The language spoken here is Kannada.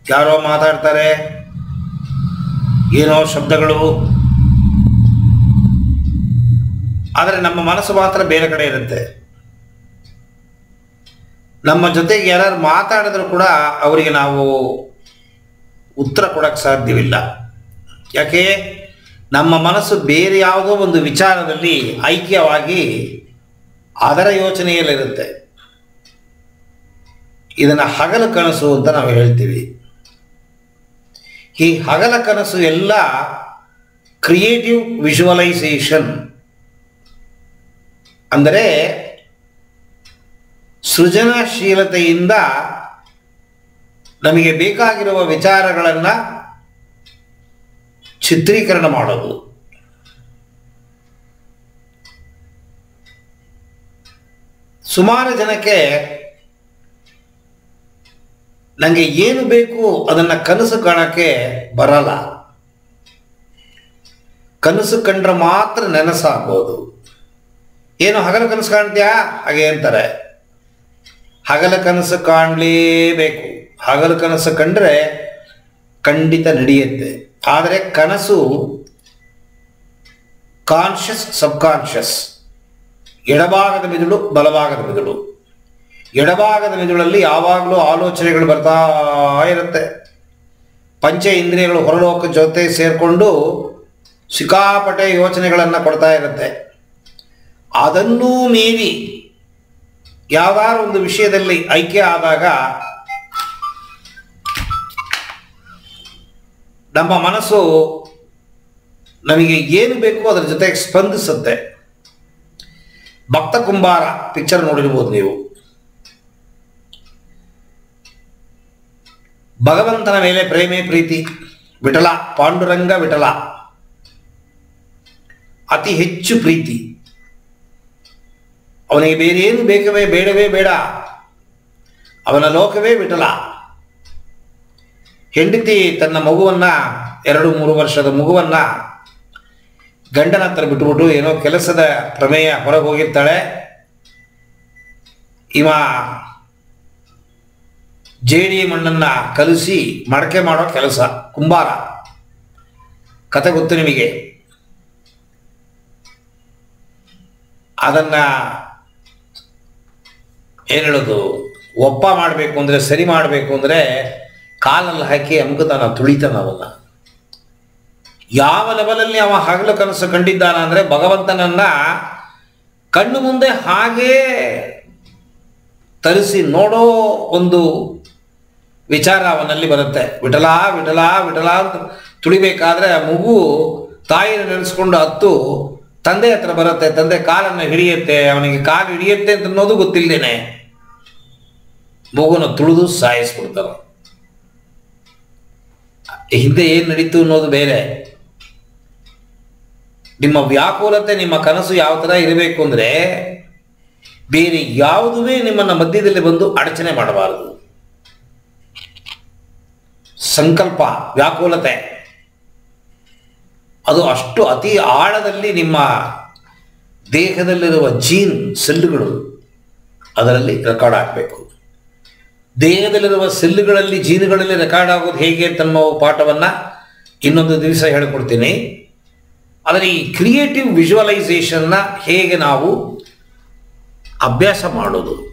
ಯಾರೋ ಮಾತಾಡ್ತಾರೆ ಏನೋ ಶಬ್ದಗಳು ಆದರೆ ನಮ್ಮ ಮನಸ್ಸು ಮಾತ್ರ ಬೇರೆ ಕಡೆ ಇರುತ್ತೆ ನಮ್ಮ ಜೊತೆಗೆ ಯಾರು ಮಾತಾಡಿದ್ರು ಕೂಡ ಅವರಿಗೆ ನಾವು ಉತ್ತರ ಕೊಡಕ್ಕೆ ಸಾಧ್ಯವಿಲ್ಲ ಯಾಕೆ ನಮ್ಮ ಮನಸ್ಸು ಬೇರೆ ಯಾವುದೋ ಒಂದು ವಿಚಾರದಲ್ಲಿ ಐಕ್ಯವಾಗಿ ಅದರ ಯೋಚನೆಯಲ್ಲಿರುತ್ತೆ ಇದನ್ನು ಹಗಲ ಕನಸು ಅಂತ ನಾವು ಹೇಳ್ತೀವಿ ಈ ಹಗಲ ಕನಸು ಎಲ್ಲ ಕ್ರಿಯೇಟಿವ್ ವಿಜುವಲೈಸೇಷನ್ ಅಂದರೆ ಸೃಜನಶೀಲತೆಯಿಂದ ನಮಗೆ ಬೇಕಾಗಿರುವ ವಿಚಾರಗಳನ್ನು ಚಿತ್ರೀಕರಣ ಮಾಡೋದು ಸುಮಾರು ಜನಕ್ಕೆ ನನಗೆ ಏನು ಬೇಕು ಅದನ್ನು ಕನಸು ಕಾಣಕ್ಕೆ ಬರಲ್ಲ ಕನಸು ಕಂಡ್ರೆ ಮಾತ್ರ ನೆನಸಾಗ್ಬೋದು ಏನು ಹಗಲ ಕನಸು ಕಾಣ್ತೀಯಾ ಹಾಗೆ ಅಂತಾರೆ ಹಗಲ ಕನಸು ಕಾಣಲೇಬೇಕು ಹಗಲ ಕನಸು ಕಂಡ್ರೆ ಖಂಡಿತ ನಡೆಯುತ್ತೆ ಆದರೆ ಕನಸು ಕಾನ್ಷಿಯಸ್ ಸಬ್ಕಾನ್ಷಿಯಸ್ ಎಡಭಾಗದ ಮಿದುಳು ಬಲಭಾಗದ ಮಿದುಳು ಎಡಭಾಗದ ಮಿದುಳಲ್ಲಿ ಯಾವಾಗಲೂ ಆಲೋಚನೆಗಳು ಬರ್ತಾ ಇರುತ್ತೆ ಪಂಚ ಇಂದ್ರಿಯಗಳು ಹೊರಲೋಕ ಜೊತೆ ಸೇರಿಕೊಂಡು ಸಿಕ್ಕಾಪಟ್ಟೆ ಯೋಚನೆಗಳನ್ನು ಕೊಡ್ತಾ ಇರುತ್ತೆ ಅದನ್ನೂ ಮೀರಿ ಯಾವ್ದಾರು ಒಂದು ವಿಷಯದಲ್ಲಿ ಐಕ್ಯ ಆದಾಗ ನಮ್ಮ ಮನಸ್ಸು ನಮಗೆ ಏನು ಬೇಕೋ ಅದರ ಜೊತೆಗೆ ಸ್ಪಂದಿಸುತ್ತೆ ಭಕ್ತ ಕುಂಬಾರ ಪಿಕ್ಚರ್ ನೋಡಿರ್ಬೋದು ನೀವು ಭಗವಂತನ ಮೇಲೆ ಪ್ರೇಮೆ ಪ್ರೀತಿ ವಿಠಲ ಪಾಂಡುರಂಗ ವಿಠಲ ಅತಿ ಹೆಚ್ಚು ಪ್ರೀತಿ ಅವನಿಗೆ ಬೇರೆ ಏನು ಬೇಕವೇ ಬೇಡವೇ ಬೇಡ ಅವನ ಲೋಕವೇ ವಿಠಲ ಹೆಂಡತಿ ತನ್ನ ಮಗುವನ್ನ ಎರಡು ಮೂರು ವರ್ಷದ ಮಗುವನ್ನ ಗಂಡನ ಹತ್ರ ಬಿಟ್ಬಿಟ್ಟು ಏನೋ ಕೆಲಸದ ಪ್ರಮೇಯ ಹೊರಗೆ ಹೋಗಿರ್ತಾಳೆ ಇವ ಜೇಡಿ ಮಣ್ಣನ್ನ ಕಲಿಸಿ ಮಡಕೆ ಮಾಡೋ ಕೆಲಸ ಕುಂಬಾರ ಕತೆ ಗೊತ್ತು ನಿಮಗೆ ಅದನ್ನ ಏನು ಹೇಳೋದು ಒಪ್ಪ ಮಾಡಬೇಕು ಅಂದರೆ ಸರಿ ಮಾಡಬೇಕು ಅಂದರೆ ಕಾಲಲ್ಲಿ ಹಾಕಿ ಅಮುಕತಾನ ತುಳಿತಾನ ಅವನ್ನ ಯಾವ ಲೆವೆಲಲ್ಲಿ ಅವ ಹಗಲು ಕನಸು ಕಂಡಿದ್ದಾನ ಅಂದರೆ ಭಗವಂತನನ್ನ ಕಣ್ಣು ಮುಂದೆ ಹಾಗೇ ತರಿಸಿ ನೋಡೋ ಒಂದು ವಿಚಾರ ಅವನಲ್ಲಿ ಬರುತ್ತೆ ವಿಠಲ ವಿಠಲ ವಿಠಲ ಅಂತ ತುಳಿಬೇಕಾದ್ರೆ ಆ ಮಗು ತಾಯಿನ ನೆನೆಸ್ಕೊಂಡು ಹತ್ತು ತಂದೆ ಹತ್ರ ಬರುತ್ತೆ ತಂದೆ ಕಾಲನ್ನು ಹಿಡಿಯುತ್ತೆ ಅವನಿಗೆ ಕಾಲು ಹಿಡಿಯುತ್ತೆ ಅಂತ ಅನ್ನೋದು ಗೊತ್ತಿಲ್ಲದೇನೆ ಮಗುನ ತುಳಿದು ಸಾಯಿಸ್ಬಿಡ್ತಾರೆ ಹಿಂದೆ ಏನು ನಡೀತು ಅನ್ನೋದು ಬೇರೆ ನಿಮ್ಮ ವ್ಯಾಕುಲತೆ ನಿಮ್ಮ ಕನಸು ಯಾವ ಥರ ಇರಬೇಕು ಅಂದರೆ ಬೇರೆ ಯಾವುದುವೇ ನಿಮ್ಮನ್ನ ಮಧ್ಯದಲ್ಲಿ ಬಂದು ಅಡಚಣೆ ಮಾಡಬಾರದು ಸಂಕಲ್ಪ ವ್ಯಾಕುಲತೆ ಅದು ಅಷ್ಟು ಅತಿ ಆಳದಲ್ಲಿ ನಿಮ್ಮ ದೇಹದಲ್ಲಿರುವ ಜೀನ್ ಸೆಲ್ಲುಗಳು ಅದರಲ್ಲಿ ರೆಕಾರ್ಡ್ ಆಗಬೇಕು ದೇಹದಲ್ಲಿರುವ ಸೆಲ್ಲುಗಳಲ್ಲಿ ಜೀನುಗಳಲ್ಲಿ ರೆಕಾರ್ಡ್ ಆಗೋದು ಹೇಗೆ ಅಂತನ್ನೋ ಪಾಠವನ್ನು ಇನ್ನೊಂದು ದಿವಸ ಹೇಳಿಕೊಡ್ತೀನಿ ಆದರೆ ಈ ಕ್ರಿಯೇಟಿವ್ ವಿಜುವಲೈಸೇಷನ್ನ ಹೇಗೆ ನಾವು ಅಭ್ಯಾಸ ಮಾಡೋದು